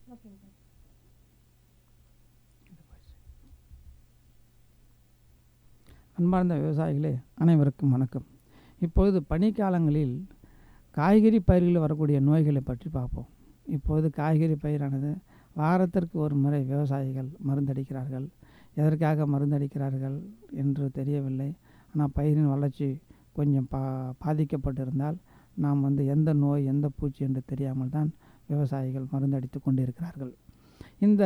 ஓகேங்க சார் அன்பார்ந்த விவசாயிகளே அனைவருக்கும் வணக்கம் இப்பொழுது பனிக்காலங்களில் காய்கறி பயிர்களில் வரக்கூடிய நோய்களை பற்றி பார்ப்போம் இப்போது காய்கறி பயிரானது வாரத்திற்கு ஒரு முறை விவசாயிகள் மருந்தடிக்கிறார்கள் எதற்காக மருந்தடிக்கிறார்கள் என்று தெரியவில்லை ஆனால் பயிரின் வளர்ச்சி கொஞ்சம் பா பாதிக்கப்பட்டிருந்தால் நாம் வந்து எந்த நோய் எந்த பூச்சி என்று தெரியாமல் தான் விவசாயிகள் மருந்தடித்து கொண்டிருக்கிறார்கள் இந்த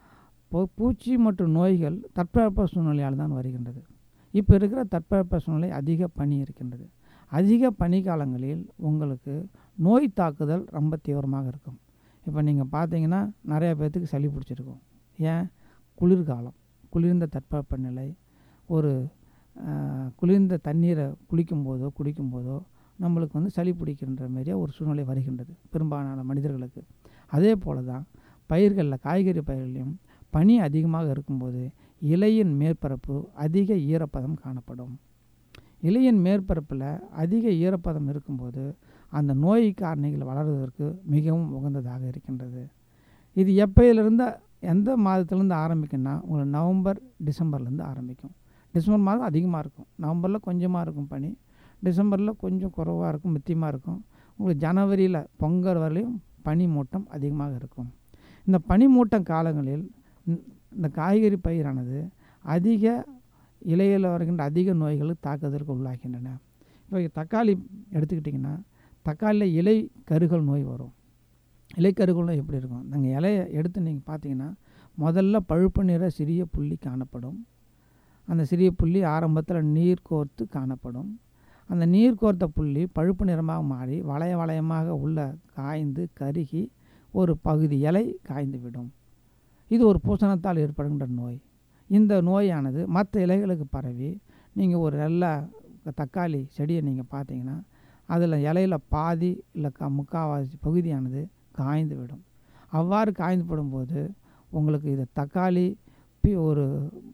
பூ- பூச்சி மற்றும் நோய்கள் தட்பவெப்ப சூழ்நிலையால் தான் வருகின்றது இப்போ இருக்கிற தட்பவெப்ப சூழ்நிலை அதிக பனி இருக்கின்றது அதிக பனிக்காலங்களில் உங்களுக்கு நோய் தாக்குதல் ரொம்ப தீவிரமாக இருக்கும் இப்போ நீங்கள் பார்த்தீங்கன்னா நிறைய பேர்த்துக்கு சளி பிடிச்சிருக்கும் ஏன் குளிர்காலம் குளிர்ந்த தட்பவெப்ப நிலை ஒரு ஆஹ், குளிர்ந்த தண்ணீரை குளிக்கும்போதோ குடிக்கும்போதோ நம்மளுக்கு வந்து சளி பிடிக்கின்ற மாதிரியே ஒரு சூழ்நிலை வருகின்றது பெரும்பாலான மனிதர்களுக்கு அதே போல தான் பயிர்களில் காய்கறி பயிர்களையும் பனி அதிகமாக இருக்கும்போது இலையின் மேற்பரப்பு அதிக ஈரப்பதம் காணப்படும் இலையின் மேற்பரப்பில் அதிக ஈரப்பதம் இருக்கும்போது அந்த நோய் காரணிகள் வளர்வதற்கு மிகவும் உகந்ததாக இருக்கின்றது இது எப்பயிலிருந்து எந்த மாதத்துலேருந்து ஆரம்பிக்கும்னா உங்களுக்கு நவம்பர் டிசம்பர்லேருந்து ஆரம்பிக்கும் டிசம்பர் மாதம் அதிகமாக இருக்கும் நவம்பரில் கொஞ்சமாக இருக்கும் பனி டிசம்பரில் கொஞ்சம் குறைவாக இருக்கும் மித்தியமாக இருக்கும் உங்களுக்கு ஜனவரியில் பொங்கல் வரையிலும் பனி மூட்டம் அதிகமாக இருக்கும் இந்த பனிமூட்டம் காலங்களில் இந்த- இந்த காய்கறி பயிரானது அதிக இலையில் வருகின்ற அதிக நோய்களுக்கு தாக்குதலுக்கு உள்ளாகின்றன இப்போ தக்காளி எடுத்துக்கிட்டிங்கன்னா தக்காளியில் இலை கருகல் நோய் வரும் இலை கருகல் நோய் எப்படி இருக்கும் நாங்கள் இலையை எடுத்து நீங்கள் பார்த்தீங்கன்னா முதல்ல பழுப்பு நிற சிறிய புள்ளி காணப்படும் அந்த சிறிய புள்ளி ஆரம்பத்தில் நீர் கோர்த்து காணப்படும் அந்த நீர் கோர்த்த புள்ளி பழுப்பு நிறமாக மாறி வளைய வளையமாக உள்ள காய்ந்து கருகி ஒரு பகுதி இலை காய்ந்து விடும் இது ஒரு பூசணத்தால் ஏற்படுகின்ற நோய் இந்த நோயானது மற்ற இலைகளுக்கு பரவி நீங்கள் ஒரு நல்ல தக்காளி செடியை நீங்கள் பார்த்தீங்கன்னா அதில் இலையில பாதி இல்லை க முக்கால்வாசி பகுதியானது காய்ந்து விடும் அவ்வாறு காய்ந்து படும்போது உங்களுக்கு இது தக்காளி பி- ஒரு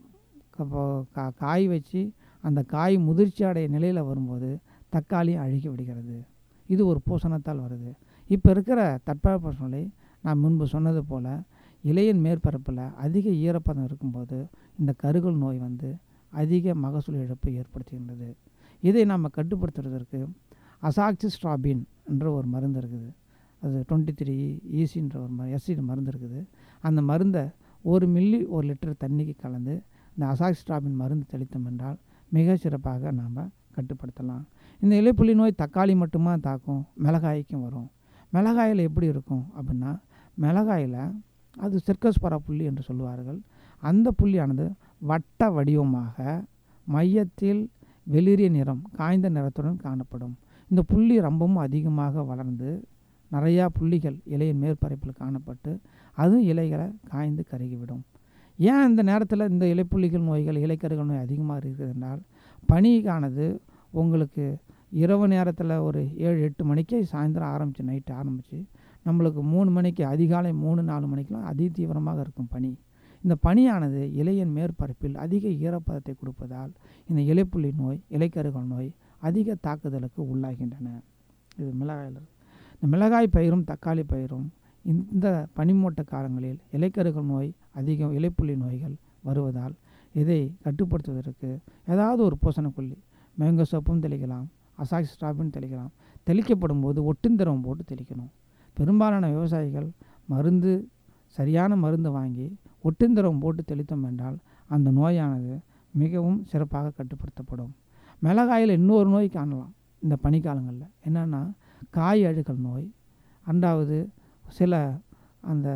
க- ப- கா- காய் வச்சு அந்த காய் முதிர்ச்சி அடைய நிலையில் வரும்போது தக்காளி அழுகி விடுகிறது இது ஒரு பூசணத்தால் வருது இப்போ இருக்கிற தட்பவெப்ப சூழ்நிலை நான் முன்பு சொன்னது போல் இலையின் மேற்பரப்பில் அதிக ஈரப்பதம் இருக்கும்போது இந்த கருகல் நோய் வந்து அதிக மகசூல் இழப்பு ஏற்படுத்துகின்றது இதை நாம் கட்டுப்படுத்துறதற்கு அசாக்சிஸ்ட்ராபின் என்ற ஒரு மருந்து இருக்குது அது டுவெண்ட்டி த்ரீ ஈசின்ற ஒரு மரு எஸ்சி மருந்து இருக்குது அந்த மருந்தை ஒரு மில்லி ஒரு லிட்டர் தண்ணிக்கு கலந்து இந்த அசாக்சிஸ்ட்ராபின் மருந்து தெளித்தோம் என்றால் மிக சிறப்பாக நாம் கட்டுப்படுத்தலாம் இந்த இலைப்புள்ளி நோய் தக்காளி மட்டுமா தாக்கும் மிளகாய்க்கும் வரும் மிளகாயில் எப்படி இருக்கும் அப்படின்னா மிளகாயில் அது சிர்கஸ்பரா புள்ளி என்று சொல்லுவார்கள் அந்த புள்ளியானது வட்ட வடிவமாக மையத்தில் வெளிரிய நிறம் காய்ந்த நிறத்துடன் காணப்படும் இந்த புள்ளி ரொம்பவும் அதிகமாக வளர்ந்து நிறையா புள்ளிகள் இலையின் மேற்பரப்பில் காணப்பட்டு அதுவும் இலைகளை காய்ந்து கருகிவிடும் ஏன் இந்த நேரத்தில் இந்த இலைப்புள்ளிகள் நோய்கள் இலைக்கருகள் நோய் அதிகமாக இருக்குது என்றால் பனிக்கானது உங்களுக்கு இரவு நேரத்தில் ஒரு ஏழு எட்டு மணிக்கு சாயந்தரம் ஆரம்பித்து நைட்டு ஆரம்பித்து நம்மளுக்கு மூணு மணிக்கு அதிகாலை மூணு நாலு மணிக்கெலாம் அதி தீவிரமாக இருக்கும் பனி இந்த பனியானது இலையின் மேற்பரப்பில் அதிக ஈரப்பதத்தை கொடுப்பதால் இந்த இலைப்புள்ளி நோய் இலைக்கருகள் நோய் அதிக தாக்குதலுக்கு உள்ளாகின்றன இது மிளகாயில் இந்த மிளகாய் பயிரும் தக்காளி பயிரும் இந்த பனிமூட்ட காலங்களில் இலைக்கருகள் நோய் அதிகம் இலைப்புள்ளி நோய்கள் வருவதால் இதை கட்டுப்படுத்துவதற்கு ஏதாவது ஒரு பூசணக்கொல்லி மேங்கோ சோப்பும் தெளிக்கலாம் அசாக்ஸ்ட்ராபின் தெளிக்கலாம் தெளிக்கப்படும் போது ஒட்டுந்திரம் போட்டு தெளிக்கணும் பெரும்பாலான விவசாயிகள் மருந்து சரியான மருந்து வாங்கி ஒட்டுந்திரம் போட்டு தெளித்தோம் என்றால் அந்த நோயானது மிகவும் சிறப்பாக கட்டுப்படுத்தப்படும் மிளகாயில் இன்னொரு நோய் காணலாம் இந்த பனிக்காலங்களில் என்னென்னா காய் அழுகல் நோய் ரெண்டாவது சில அந்த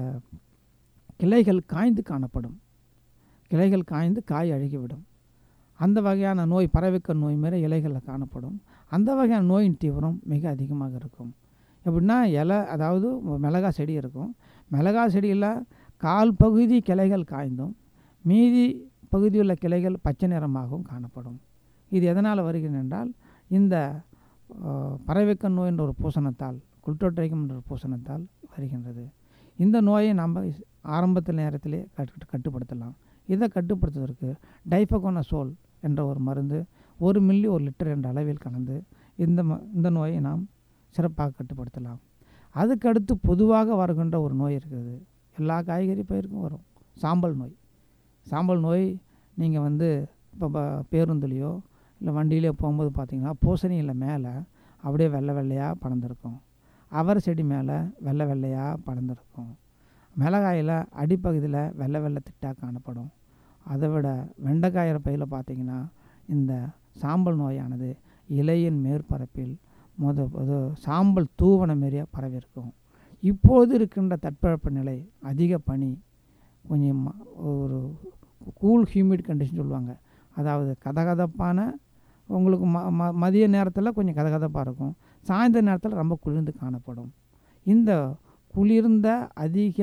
கிளைகள் காய்ந்து காணப்படும் கிளைகள் காய்ந்து காய் அழுகிவிடும் அந்த வகையான நோய் பறவைக்க நோய் மாரி இலைகளில் காணப்படும் அந்த வகையான நோயின் தீவிரம் மிக அதிகமாக இருக்கும் எப்படின்னா இலை அதாவது மிளகா செடி இருக்கும் மிளகா செடியில் கால் பகுதி கிளைகள் காய்ந்தும் மீதி பகுதியுள்ள கிளைகள் பச்சை நிறமாகவும் காணப்படும் இது எதனால் வருகிறது என்றால் இந்த அஹ், பறவைக்கண் நோய் என்ற ஒரு பூசணத்தால் குல்டோட்ரைக்கம் என்ற ஒரு பூசணத்தால் வருகின்றது இந்த நோயை நம்ம ஆரம்பத்தில் நேரத்திலே கட்டு கட்டுப்படுத்தலாம் இதை கட்டுப்படுத்துவதற்கு டைஃபகோனசோல் என்ற ஒரு மருந்து ஒரு மில்லி ஒரு லிட்டர் என்ற அளவில் கலந்து இந்த ம இந்த நோயை நாம் சிறப்பாக கட்டுப்படுத்தலாம் அதுக்கடுத்து பொதுவாக வருகின்ற ஒரு நோய் இருக்குது எல்லா காய்கறி பயிருக்கும் வரும் சாம்பல் நோய் சாம்பல் நோய் நீங்கள் வந்து இப்போ ப- பேருந்துலேயோ இல்லை வண்டியிலையோ போகும்போது பார்த்தீங்கன்னா பூசணியில் மேலே அப்படியே வெள்ளை வெள்ளையாக படர்ந்துருக்கும் அவரை செடி மேலே வெள்ளை வெள்ளையாக படர்ந்துருக்கும் மிளகாயில் அடிப்பகுதியில் வெள்ளை வெள்ளை திட்டாக காணப்படும் அதை விட வெண்டைக்காயிற பயிரில் பார்த்தீங்கன்னா இந்த சாம்பல் நோயானது இலையின் மேற்பரப்பில் முத அது சாம்பல் தூவன மாரியே பரவி இருக்கும் இப்போது இருக்கின்ற தட்பவெப்ப நிலை அதிக பனி கொஞ்சம் ம- ஒரு கூல் ஹியூமிட் கண்டிஷன் சொல்லுவாங்க அதாவது கதகதப்பான உங்களுக்கு ம ம மதிய நேரத்தில் கொஞ்சம் கதகதப்பாக இருக்கும் சாயந்தர நேரத்தில் ரொம்ப குளிர்ந்து காணப்படும் இந்த குளிர்ந்த அதிக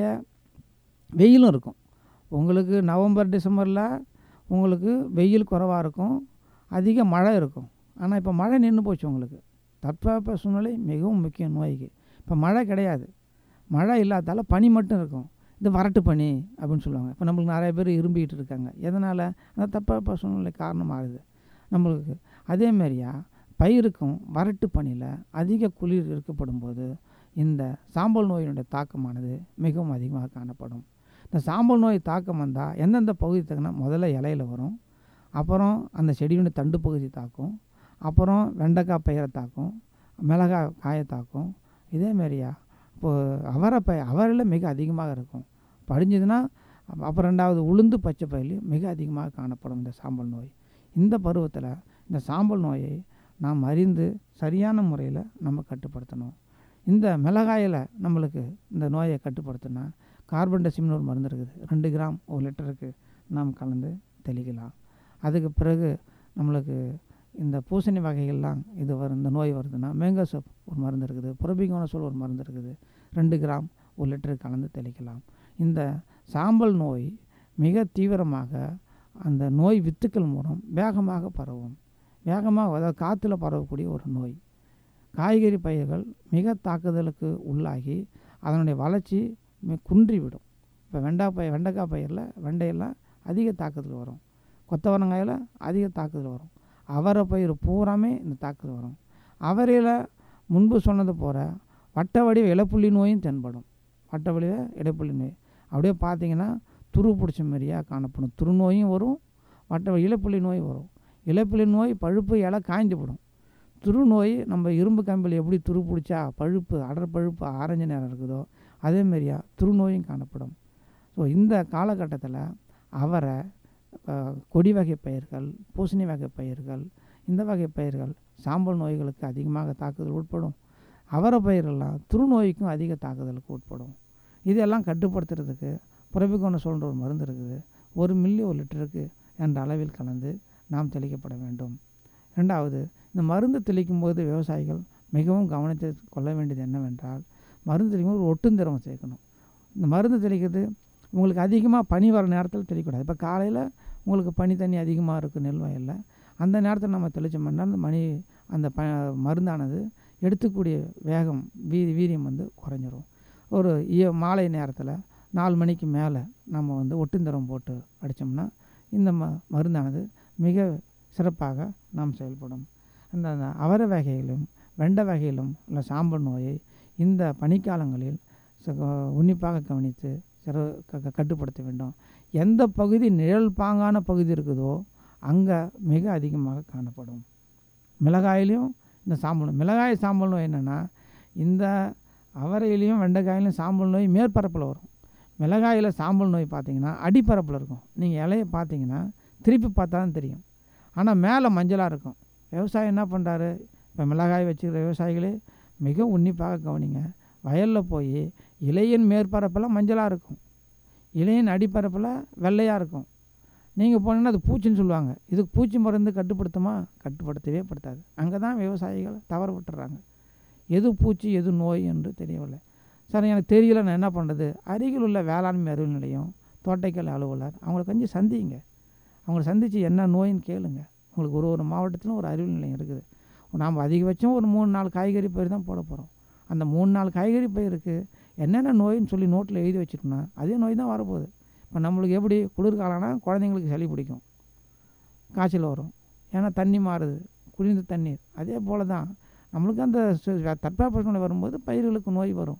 வெயிலும் இருக்கும் உங்களுக்கு நவம்பர் டிசம்பரில் உங்களுக்கு வெயில் குறைவாக இருக்கும் அதிக மழை இருக்கும் ஆனால் இப்போ மழை நின்று போச்சு உங்களுக்கு தட்பவெப்ப சூழ்நிலை மிகவும் முக்கியம் நோய்க்கு இப்போ மழை கிடையாது மழை இல்லாதால பனி மட்டும் இருக்கும் இது வறட்டு பனி அப்படின்னு சொல்லுவாங்க இப்போ நம்மளுக்கு நிறைய பேர் இரும்பிக்கிட்டு இருக்காங்க எதனால் அந்த தட்பவெப்ப சூழ்நிலை காரணமாகுது நம்மளுக்கு அதே மாதிரியா பயிருக்கும் வறட்டு பனியில் அதிக குளிர் இருக்கப்படும் போது இந்த சாம்பல் நோயினுடைய தாக்கமானது மிகவும் அதிகமாக காணப்படும் இந்த சாம்பல் நோய் தாக்கம் வந்தால் எந்தெந்த பகுதி தாக்குனா முதல்ல இலையில வரும் அப்புறம் அந்த செடியுடைய தண்டு பகுதி தாக்கும் அப்புறம் வெண்டைக்காய் பயிரை தாக்கும் மிளகாய் காயை தாக்கும் இதே மாதிரியா இப்போது அவரை பய அவரையில் மிக அதிகமாக இருக்கும் படிஞ்சதுன்னா அப்ப- அப்புறம் ரெண்டாவது உளுந்து பச்சை பயிர்லையும் மிக அதிகமாக காணப்படும் இந்த சாம்பல் நோய் இந்த பருவத்தில் இந்த சாம்பல் நோயை நாம் அறிந்து சரியான முறையில் நம்ம கட்டுப்படுத்தணும் இந்த மிளகாயில் நம்மளுக்கு இந்த நோயை கட்டுப்படுத்தினா கார்பன் டெசிமின் ஒரு மருந்து இருக்குது ரெண்டு கிராம் ஒரு லிட்டருக்கு நாம் கலந்து தெளிக்கலாம் அதுக்கு பிறகு நம்மளுக்கு இந்த பூசணி வகைகள்லாம் இது வரும் இந்த நோய் வருதுன்னா மேங்கோ சோப் ஒரு மருந்து இருக்குது புரபிகோனசோல் ஒரு மருந்து இருக்குது ரெண்டு கிராம் ஒரு லிட்டருக்கு கலந்து தெளிக்கலாம் இந்த சாம்பல் நோய் மிக தீவிரமாக அந்த நோய் வித்துக்கள் மூலம் வேகமாக பரவும் வேகமாக அதாவது காற்றுல பரவக்கூடிய ஒரு நோய் காய்கறி பயிர்கள் மிக தாக்குதலுக்கு உள்ளாகி அதனுடைய வளர்ச்சி மி- குன்றிவிடும் இப்போ வெண்டாய் பயிர் வெண்டைக்காய் பயிரில் வெண்டையெல்லாம் அதிக தாக்குதல் வரும் கொத்தவரங்காயில் அதிக தாக்குதல் வரும் அவரை பயிர் பூராமே இந்த தாக்குதல் வரும் அவரையில் முன்பு சொன்னது போல வட்ட வடிவ இலப்புள்ளி நோயும் தென்படும் வட்ட வடிவ இடைப்புள்ளி நோய் அப்படியே பார்த்தீங்கன்னா துரு பிடிச்ச மாதிரியாக காணப்படும் துரு நோயும் வரும் வட்ட இலப்புள்ளி நோய் வரும் இலப்புள்ளி நோய் பழுப்பு இலை காய்ஞ்சு போடும் துரு நோய் நம்ம இரும்பு கம்பியில் எப்படி துரு பிடிச்சா பழுப்பு அடர் பழுப்பு ஆரஞ்சு நேரம் இருக்குதோ அதே மாதிரியா துரு நோயும் காணப்படும் ஸோ இந்த காலகட்டத்தில் அவரை அஹ், கொடி வகை பயிர்கள் பூசணி வகை பயிர்கள் இந்த வகை பயிர்கள் சாம்பல் நோய்களுக்கு அதிகமாக தாக்குதல் உட்படும் அவரை பயிரெல்லாம் துரு நோய்க்கும் அதிக தாக்குதலுக்கு உட்படும் இதெல்லாம் கட்டுப்படுத்துறதுக்கு புறபிகோன சொல்கிற ஒரு மருந்து இருக்குது ஒரு மில்லி ஒரு லிட்டருக்கு என்ற அளவில் கலந்து நாம் தெளிக்கப்பட வேண்டும் ரெண்டாவது இந்த மருந்து தெளிக்கும் போது விவசாயிகள் மிகவும் கவனித்து கொள்ள வேண்டியது என்னவென்றால் மருந்து தெளிக்கும் போது ஒரு ஒட்டுந்திரவம் சேர்க்கணும் இந்த மருந்து தெளிக்கிறது உங்களுக்கு அதிகமாக பனி வர நேரத்தில் தெளிக்கக்கூடாது இப்போ காலையில் உங்களுக்கு பனி தண்ணி அதிகமாக இருக்குது நெல் வயலில் அந்த நேரத்தில் நம்ம தெளித்தோம்னா அந்த மணி அந்த ப மருந்தானது எடுத்துக்கூடிய வேகம் வீ வீரியம் வந்து குறைஞ்சிரும் ஒரு ஈ- மாலை நேரத்தில் நாலு மணிக்கு மேலே நம்ம வந்து ஒட்டுந்திரம் போட்டு அடித்தோம்னா இந்த ம மருந்தானது மிக சிறப்பாக நாம் செயல்படும் அந்த அந்த அவரை வகையிலும் வெண்டை வகையிலும் உள்ள சாம்பல் நோயை இந்த பனிக்காலங்களில் ச- உன்னிப்பாக கவனித்து சிற க- க- கட்டுப்படுத்த வேண்டும் எந்த பகுதி நிழல் பாங்கான பகுதி இருக்குதோ அங்கே மிக அதிகமாக காணப்படும் மிளகாயிலையும் இந்த சாம்பல் நோய் மிளகாய் சாம்பல் நோய் என்னென்னா இந்த அவரையிலையும் வெண்டைக்காயிலையும் சாம்பல் நோய் மேற்பரப்பில் வரும் மிளகாயில் சாம்பல் நோய் பார்த்தீங்கன்னா அடிப்பரப்பில் இருக்கும் நீங்கள் இலையை பார்த்தீங்கன்னா திருப்பி பார்த்தா தான் தெரியும் ஆனால் மேலே மஞ்சளாக இருக்கும் விவசாயம் என்ன பண்ணுறாரு இப்போ மிளகாய் வச்சுக்கிற விவசாயிகளே மிக உன்னிப்பாக கவனிங்க வயலில் போய் இலையின் மேற்பரப்பில் மஞ்சளாக இருக்கும் இலையின் அடிப்பரப்பில் வெள்ளையாக இருக்கும் நீங்கள் போனீங்கன்னா அது பூச்சின்னு சொல்லுவாங்க இதுக்கு பூச்சி மருந்து கட்டுப்படுத்துமா கட்டுப்படுத்தவே படுத்தாது அங்கே தான் விவசாயிகள் தவற விட்டுறாங்க எது பூச்சி எது நோய் என்று தெரியவில்லை சார் எனக்கு தெரியல நான் என்ன பண்ணுறது அருகில் உள்ள வேளாண்மை அறிவு நிலையம் தோட்டக்கலை அலுவலர் அவங்கள கொஞ்சம் சந்திங்க அவங்கள சந்தித்து என்ன நோயின்னு கேளுங்க உங்களுக்கு ஒரு ஒரு மாவட்டத்திலும் ஒரு அறிவு நிலையம் இருக்குது நாம் அதிகபட்சம் ஒரு மூணு நாலு காய்கறி பயிர் தான் போட போகிறோம் அந்த மூணு நாலு காய்கறி பயிருக்கு என்னென்ன நோயின்னு சொல்லி நோட்டில் எழுதி வச்சுட்டோம்னா அதே நோய் தான் வரப்போகுது இப்போ நம்மளுக்கு எப்படி குளிர்காலம்னா குழந்தைங்களுக்கு சளி பிடிக்கும் காய்ச்சல் வரும் ஏன்னா தண்ணி மாறுது குளிர்ந்த தண்ணீர் அதே போல் தான் நம்மளுக்கு அந்த சு- தட்பவெப்ப சூழ்நிலை வரும்போது பயிர்களுக்கு நோய் வரும்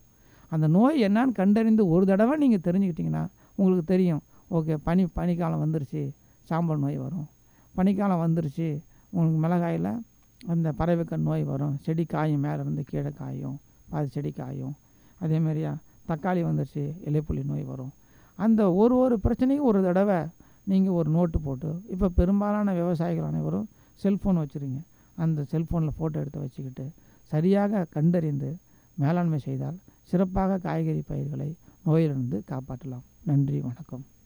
அந்த நோய் என்னன்னு கண்டறிந்து ஒரு தடவை நீங்கள் தெரிஞ்சுக்கிட்டிங்கன்னா உங்களுக்கு தெரியும் ஓகே பனி பனிக்காலம் வந்துருச்சு சாம்பல் நோய் வரும் பனிக்காலம் வந்துருச்சு உங்களுக்கு மிளகாயில் அந்த பறவைக்கண் நோய் வரும் செடி காயும் மேலே இருந்து கீழே காயும் பாதி செடி காயும் அதே மாதிரியா தக்காளி வந்துருச்சு இலைப்புள்ளி நோய் வரும் அந்த ஒரு ஒரு பிரச்சனையும் ஒரு தடவை நீங்கள் ஒரு நோட்டு போட்டு இப்போ பெரும்பாலான விவசாயிகள் அனைவரும் செல்ஃபோன் வச்சுருங்க அந்த செல்ஃபோனில் ஃபோட்டோ எடுத்து வச்சுக்கிட்டு சரியாக கண்டறிந்து மேலாண்மை செய்தால் சிறப்பாக காய்கறி பயிர்களை நோயிலிருந்து காப்பாற்றலாம் நன்றி வணக்கம்